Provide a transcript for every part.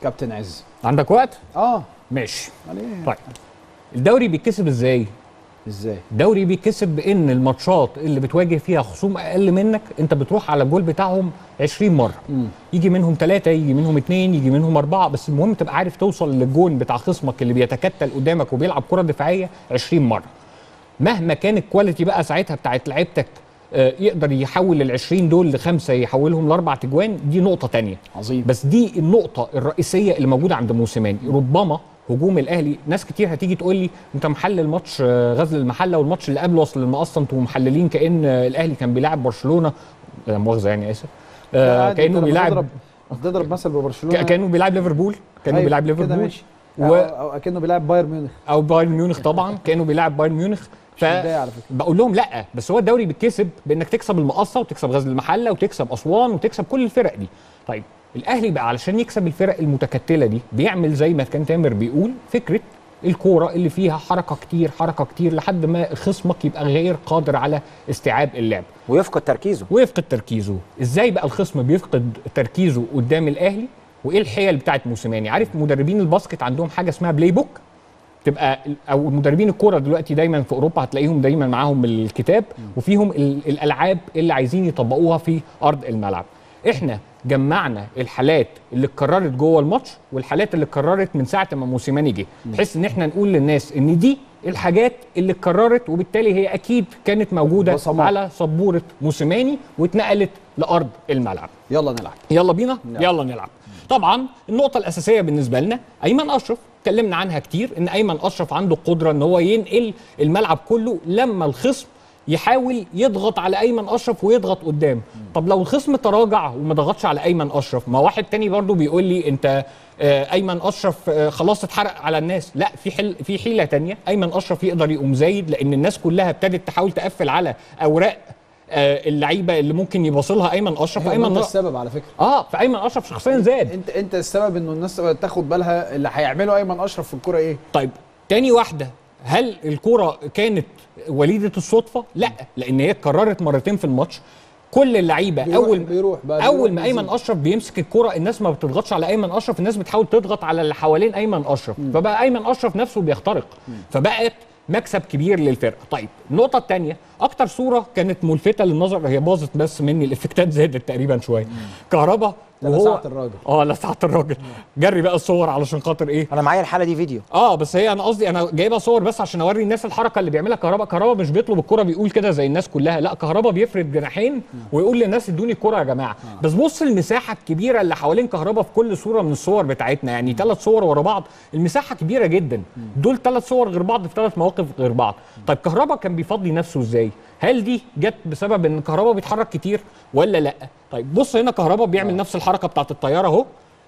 كابتن عز عندك وقت اه ماشي يعني إيه؟ طيب الدوري بيتكسب ازاي ازاي الدوري بيتكسب بان الماتشات اللي بتواجه فيها خصوم اقل منك انت بتروح على الجول بتاعهم 20 مره مم. يجي منهم ثلاثة يجي منهم اثنين يجي منهم أربعة بس المهم تبقى عارف توصل للجون بتاع خصمك اللي بيتكتل قدامك وبيلعب كرة دفاعية 20 مرة مهما كان الكواليتي بقى ساعتها بتاعت لعيبتك آه، يقدر يحول ال 20 دول لخمسة يحولهم لأربع تجوان دي نقطة تانية عظيم بس دي النقطة الرئيسية اللي موجودة عند موسيماني ربما هجوم الاهلي ناس كتير هتيجي تقول لي انت محلل ماتش آه، غزل المحله والماتش اللي قبله اصل المقصه انتوا محللين كان آه، الاهلي كان بيلاعب برشلونه لا مؤاخذه يعني اسف لا، آه عادي، كانه أنت لما بيلاعب تضرب تضرب مثل ببرشلونه ك- كانه بيلاعب ليفربول كانه أيوة، بيلاعب كده ليفربول ماشي و- او أو اكنه بيلعب بايرن ميونخ او بايرن ميونخ طبعا كانوا بيلاعب بايرن ميونخ ف متضايق على فكره بقول لهم لا بس هو الدوري بيتكسب بانك تكسب المقصه وتكسب غزل المحله وتكسب اسوان وتكسب كل الفرق دي طيب الاهلي بقى علشان يكسب الفرق المتكتله دي بيعمل زي ما كان تامر بيقول فكره الكوره اللي فيها حركه كتير حركه كتير لحد ما خصمك يبقى غير قادر على استيعاب اللعب ويفقد تركيزه ويفقد تركيزه ازاي بقى الخصم بيفقد تركيزه قدام الاهلي وايه الحيل بتاعت موسيماني عارف مدربين الباسكت عندهم حاجه اسمها بلاي بوك تبقى او مدربين الكوره دلوقتي دايما في اوروبا هتلاقيهم دايما معاهم الكتاب وفيهم ال- الالعاب اللي عايزين يطبقوها في ارض الملعب احنا جمعنا الحالات اللي اتكررت جوه الماتش والحالات اللي اتكررت من ساعه ما موسيماني جه بحيث ان احنا نقول للناس ان دي الحاجات اللي اتكررت وبالتالي هي اكيد كانت موجوده بصمات. على سبوره موسيماني واتنقلت لارض الملعب يلا نلعب يلا بينا يلا نلعب طبعا النقطة الأساسية بالنسبة لنا أيمن أشرف اتكلمنا عنها كتير إن أيمن أشرف عنده القدرة إن هو ينقل الملعب كله لما الخصم يحاول يضغط على ايمن اشرف ويضغط قدام طب لو الخصم تراجع وما ضغطش على ايمن اشرف ما واحد تاني برضو بيقول لي انت آه، ايمن اشرف آه، خلاص اتحرق على الناس لا في حل في حيله تانية ايمن اشرف يقدر يقوم زايد لان الناس كلها ابتدت تحاول تقفل على اوراق آه، اللعيبه اللي ممكن يباصلها ايمن اشرف ايمن ايمن انت السبب على فكره اه فايمن اشرف شخصيا زاد انت انت السبب انه الناس تاخد بالها اللي هيعمله ايمن اشرف في الكوره ايه طيب تاني واحده هل الكرة كانت وليدة الصدفة؟ لا لأن هي اتكررت مرتين في الماتش كل اللعيبة بيروح- أول بيروح بقى أول بيروح ما بينزل. أيمن أشرف بيمسك الكرة الناس ما بتضغطش على أيمن أشرف الناس بتحاول تضغط على اللي حوالين أيمن أشرف فبقى أيمن أشرف نفسه بيخترق فبقت مكسب كبير للفرقة طيب النقطة الثانية أكتر صورة كانت ملفتة للنظر هي باظت بس مني الإفكتات زادت تقريبا شوية كهربا ده لسعت الراجل. اه لسعت الراجل جري بقى الصور علشان خاطر ايه انا معايا الحاله دي فيديو اه بس هي انا قصدي انا جايبها صور بس عشان اوري الناس الحركه اللي بيعملها كهربا كهربا مش بيطلب الكره بيقول كده زي الناس كلها لا كهربا بيفرد جناحين ويقول للناس ادوني الكره يا جماعه بس بص المساحه الكبيره اللي حوالين كهربا في كل صوره من الصور بتاعتنا يعني ثلاث صور ورا بعض المساحه كبيره جدا دول ثلاث صور غير بعض في ثلاث مواقف غير بعض طيب كهربا كان بيفضي نفسه ازاي هل دي جت بسبب ان كهربا بيتحرك كتير ولا لا طيب بص هنا كهربا بيعمل نفس الحركه بتاعت الطياره اهو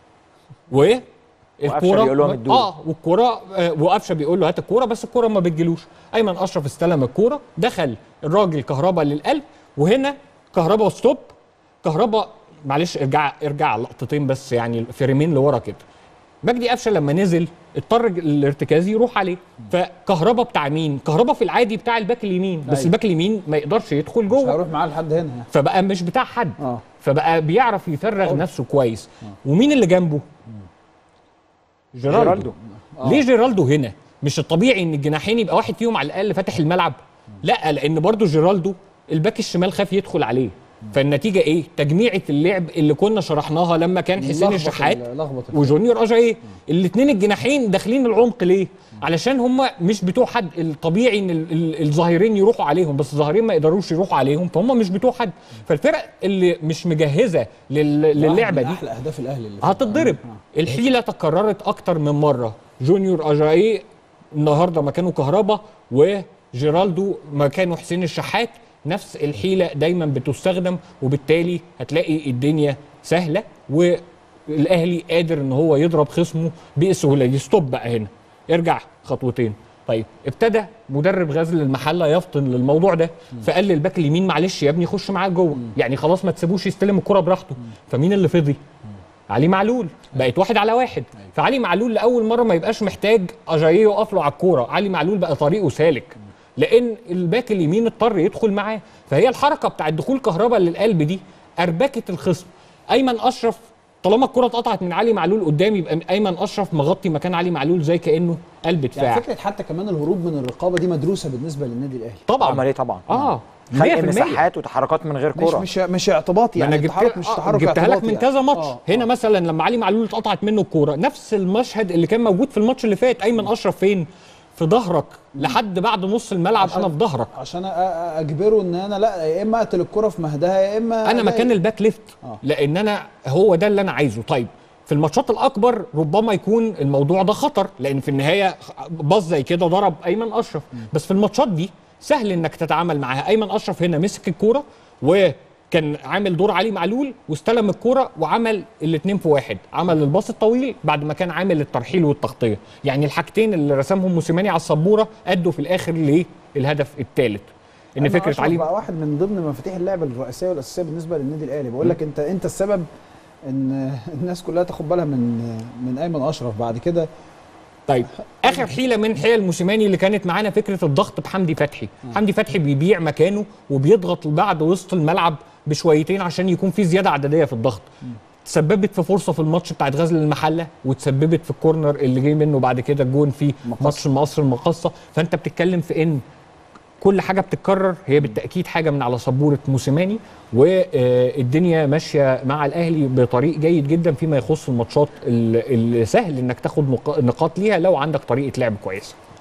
و وقفشة بيقول لهم ادوني. اه والكرة آه وقفشه بيقول له هات الكرة بس الكرة ما بتجيلوش ايمن اشرف استلم الكرة دخل الراجل كهربا للقلب وهنا كهربا ستوب كهربا معلش ارجع ارجع لقطتين بس يعني فريمين لورا كده مجدي قفشه لما نزل اضطر الارتكاز يروح عليه فكهربا بتاع مين كهربا في العادي بتاع الباك اليمين بس أيوة. الباك اليمين ما يقدرش يدخل مش جوه هروح معاه لحد هنا يعني. فبقى مش بتاع حد اه فبقى بيعرف يفرغ نفسه كويس ومين اللي جنبه جيرالدو, جيرالدو. ليه جيرالدو هنا مش الطبيعي ان الجناحين يبقى واحد فيهم على الاقل فاتح الملعب لا لان برضو جيرالدو الباك الشمال خاف يدخل عليه فالنتيجه ايه تجميعه اللعب اللي كنا شرحناها لما كان حسين لخبط الشحات ال- لخبط الفرق. وجونيور اجاي الاثنين الجناحين داخلين العمق ليه علشان هم مش بتوع حد الطبيعي ان ال- ال- الظاهرين يروحوا عليهم بس الظاهرين ما يقدروش يروحوا عليهم فهم مش بتوع حد فالفرق اللي مش مجهزه لل- للعبه واحد من دي احلى اهداف الاهلي اللي فاتت. هتتضرب الحيله تكررت اكتر من مره جونيور اجاي النهارده مكانه كهربا وجيرالدو مكانه حسين الشحات نفس الحيله دايما بتستخدم وبالتالي هتلاقي الدنيا سهله والاهلي قادر ان هو يضرب خصمه بسهوله دي ستوب بقى هنا ارجع خطوتين طيب ابتدى مدرب غزل المحله يفطن للموضوع ده فقال للباك اليمين معلش يا ابني خش معاك جوه يعني خلاص ما تسيبوش يستلم الكره براحته فمين اللي فضي علي معلول بقت واحد على واحد فعلي معلول لاول مره ما يبقاش محتاج اجاييه يقف له على الكوره علي معلول بقى طريقه سالك لان الباك اليمين اضطر يدخل معاه فهي الحركه بتاعت دخول كهربا للقلب دي اربكت الخصم ايمن اشرف طالما الكره اتقطعت من علي معلول قدام يبقى ايمن اشرف مغطي مكان علي معلول زي كانه قلب دفاع يعني فكره حتى كمان الهروب من الرقابه دي مدروسه بالنسبه للنادي الاهلي طبعا امال ايه طبعا اه 100% خلق مساحات وتحركات من غير مش كوره مش مش اعتباطي ما يعني انا التحرك جبت مش آه، تحرك جبتها لك اعتباطي من يعني. كذا ماتش آه، هنا آه. مثلا لما علي معلول اتقطعت منه الكوره نفس المشهد اللي كان موجود في الماتش اللي فات ايمن اشرف فين في ظهرك لحد بعد نص الملعب عشان- انا في ظهرك عشان أ- أ- اجبره ان انا لا يا اما اقتل الكره في مهدها يا اما انا مكان الباك ليفت آه. لان انا هو ده اللي انا عايزه طيب في الماتشات الاكبر ربما يكون الموضوع ده خطر لان في النهايه باص زي كده ضرب ايمن اشرف بس في الماتشات دي سهل انك تتعامل معاها ايمن اشرف هنا مسك الكوره وكان عامل دور علي معلول واستلم الكوره وعمل الاثنين في واحد عمل الباص الطويل بعد ما كان عامل الترحيل والتغطيه يعني الحاجتين اللي رسمهم موسيماني على السبوره ادوا في الاخر للهدف الثالث ان أنا فكره أشرف علي بقى واحد من ضمن مفاتيح اللعب الرئيسيه والاساسيه بالنسبه للنادي الاهلي بقول لك انت انت السبب ان الناس كلها تاخد بالها من من ايمن اشرف بعد كده طيب اخر حيله من حيل موسيماني اللي كانت معانا فكره الضغط بحمدي فتحي حمدي فتحي بيبيع مكانه وبيضغط بعد وسط الملعب بشويتين عشان يكون في زياده عدديه في الضغط تسببت في فرصه في الماتش بتاعت غزل المحله وتسببت في الكورنر اللي جاي منه بعد كده الجون في ماتش مصر المقاصه فانت بتتكلم في ان كل حاجه بتتكرر هي بالتاكيد حاجه من على سبوره موسيماني والدنيا ماشيه مع الاهلي بطريق جيد جدا فيما يخص الماتشات اللي اللي سهل انك تاخد نق- نقاط ليها لو عندك طريقه لعب كويسه